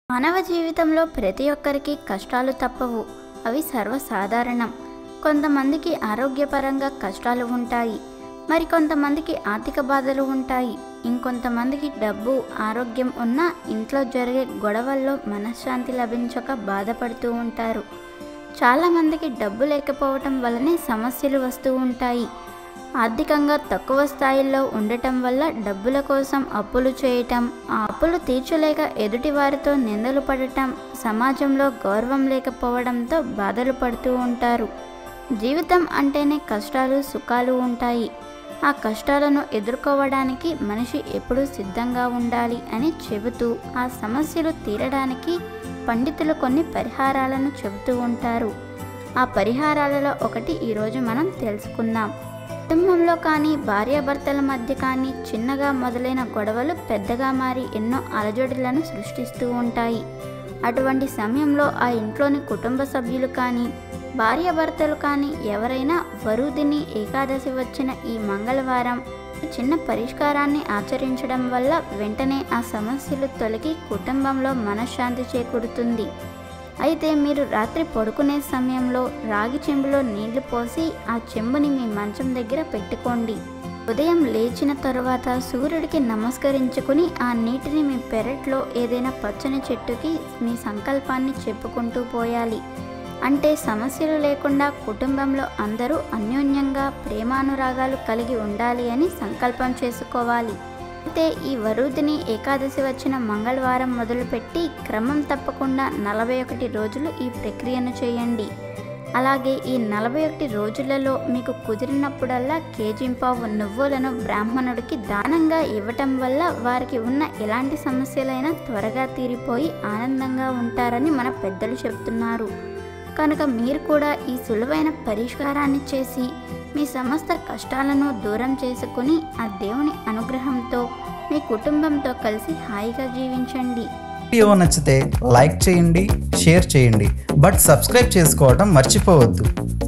మానవ జీవితంలో ప్రతి ఒక్కరికి కష్టాలు తప్పవు అవి సర్వసాధారణం కొంతమందికి ఆరోగ్యపరంగా కష్టాలు ఉంటాయి మరి కొంతమందికి ఆర్థిక బాధలు ఉంటాయి ఇంకొంతమందికి డబ్బు ఆరోగ్యం ఉన్న ఇంట్లో జరిగే గొడవల్లో మనశ్శాంతి లభించక బాధపడుతూ ఉంటారు చాలామందికి డబ్బు లేకపోవటం వల్లనే సమస్యలు వస్తూ ఉంటాయి ఆర్థికంగా తక్కువ స్థాయిలో ఉండటం వల్ల డబ్బుల కోసం అప్పులు చేయటం ఆ అప్పులు తీర్చలేక ఎదుటి వారితో నిందలు పడటం సమాజంలో గౌరవం లేకపోవడంతో బాధలు పడుతూ ఉంటారు జీవితం అంటేనే కష్టాలు సుఖాలు ఉంటాయి ఆ కష్టాలను ఎదుర్కోవడానికి మనిషి ఎప్పుడూ సిద్ధంగా ఉండాలి అని చెబుతూ ఆ సమస్యలు తీరడానికి పండితులు కొన్ని పరిహారాలను చెబుతూ ఉంటారు ఆ పరిహారాలలో ఒకటి ఈరోజు మనం తెలుసుకుందాం కుటుంబంలో కానీ భార్యాభర్తల మధ్య కానీ చిన్నగా మొదలైన గొడవలు పెద్దగా మారి ఎన్నో అలజడులను సృష్టిస్తూ ఉంటాయి అటువంటి సమయంలో ఆ ఇంట్లోని కుటుంబ సభ్యులు కానీ భార్యాభర్తలు కానీ ఎవరైనా వరుదిని ఏకాదశి వచ్చిన ఈ మంగళవారం చిన్న పరిష్కారాన్ని ఆచరించడం వల్ల వెంటనే ఆ సమస్యలు తొలగి కుటుంబంలో మనశ్శాంతి చేకూరుతుంది అయితే మీరు రాత్రి పడుకునే సమయంలో రాగి చెంబులో నీళ్లు పోసి ఆ చెంబుని మీ మంచం దగ్గర పెట్టుకోండి ఉదయం లేచిన తరువాత సూర్యుడికి నమస్కరించుకుని ఆ నీటిని మీ పెరట్లో ఏదైనా పచ్చని చెట్టుకి మీ సంకల్పాన్ని చెప్పుకుంటూ పోయాలి అంటే సమస్యలు లేకుండా కుటుంబంలో అందరూ అన్యోన్యంగా ప్రేమానురాగాలు కలిగి ఉండాలి అని సంకల్పం చేసుకోవాలి అయితే ఈ వరుదిని ఏకాదశి వచ్చిన మంగళవారం మొదలుపెట్టి క్రమం తప్పకుండా నలభై ఒకటి రోజులు ఈ ప్రక్రియను చేయండి అలాగే ఈ నలభై ఒకటి రోజులలో మీకు కుదిరినప్పుడల్లా కేజీంపావు నువ్వులను బ్రాహ్మణుడికి దానంగా ఇవ్వటం వల్ల వారికి ఉన్న ఎలాంటి సమస్యలైనా త్వరగా తీరిపోయి ఆనందంగా ఉంటారని మన పెద్దలు చెప్తున్నారు కనుక మీరు కూడా ఈ సులువైన పరిష్కారాన్ని చేసి మీ సమస్త కష్టాలను దూరం చేసుకుని ఆ దేవుని అనుగ్రహంతో మీ కుటుంబంతో కలిసి హాయిగా జీవించండి వీడియో నచ్చితే లైక్ చేయండి షేర్ చేయండి బట్ సబ్స్క్రైబ్ చేసుకోవడం మర్చిపోవద్దు